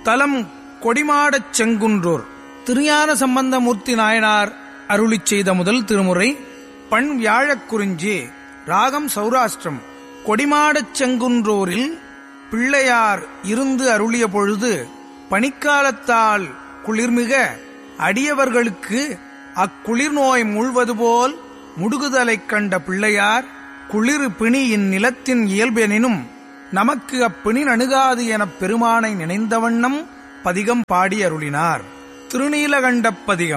தலம் கொடிமாடச் செங்குன்றூர் திருஞான சம்பந்தமூர்த்தி நாயனார் அருளிச் செய்த முதல் திருமுறை பண் வியாழக் குறிஞ்சி ராகம் சௌராஷ்டிரம் கொடிமாடச் செங்குன்றூரில் பிள்ளையார் இருந்து அருளிய பொழுது பனிக்காலத்தால் குளிர்மிக அடியவர்களுக்கு அக்குளிர் நோய் மூழ்வது போல் முடுகுதலைக் கண்ட பிள்ளையார் குளிர் பிணி இந்நிலத்தின் இயல்பெனினும் நமக்கு அப்பிணி அணுகாது எனப் பெருமானை நினைந்த வண்ணம் பதிகம் பாடி அருளினார் திருநீலகண்டப் பதிகம்